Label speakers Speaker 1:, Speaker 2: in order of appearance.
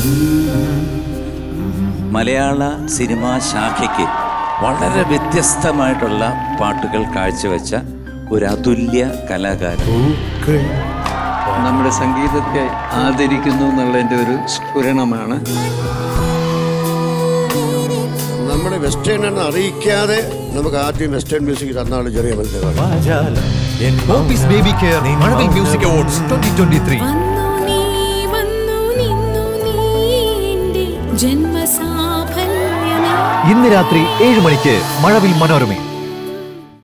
Speaker 1: മലയാള സിനിമാ ശാഖയ്ക്ക് വളരെ വ്യത്യസ്തമായിട്ടുള്ള പാട്ടുകൾ കാഴ്ചവെച്ച ഒരു അതുല്യ കലാകാരൻ
Speaker 2: നമ്മുടെ സംഗീതത്തെ ആദരിക്കുന്നു എന്നുള്ളതിൻ്റെ ഒരു സ്ഫുരണമാണ്
Speaker 3: നമ്മുടെ വെസ്റ്റേൺ എന്ന് അറിയിക്കാതെ നമുക്ക് ആദ്യം വെസ്റ്റേൺ മ്യൂസിക് തന്നാണ് ചെറിയ മത്സരം
Speaker 4: office baby care Mazhavil music awards twenty twenty three
Speaker 5: വന്നു നീ വന്നു നിന്നു നീ എൻ്റെ ജന്മസാഫല്യമേ
Speaker 4: ഇന്ന് രാത്രി ഏഴ് മണിക്ക് മഴവിൽ മനോരമയിൽ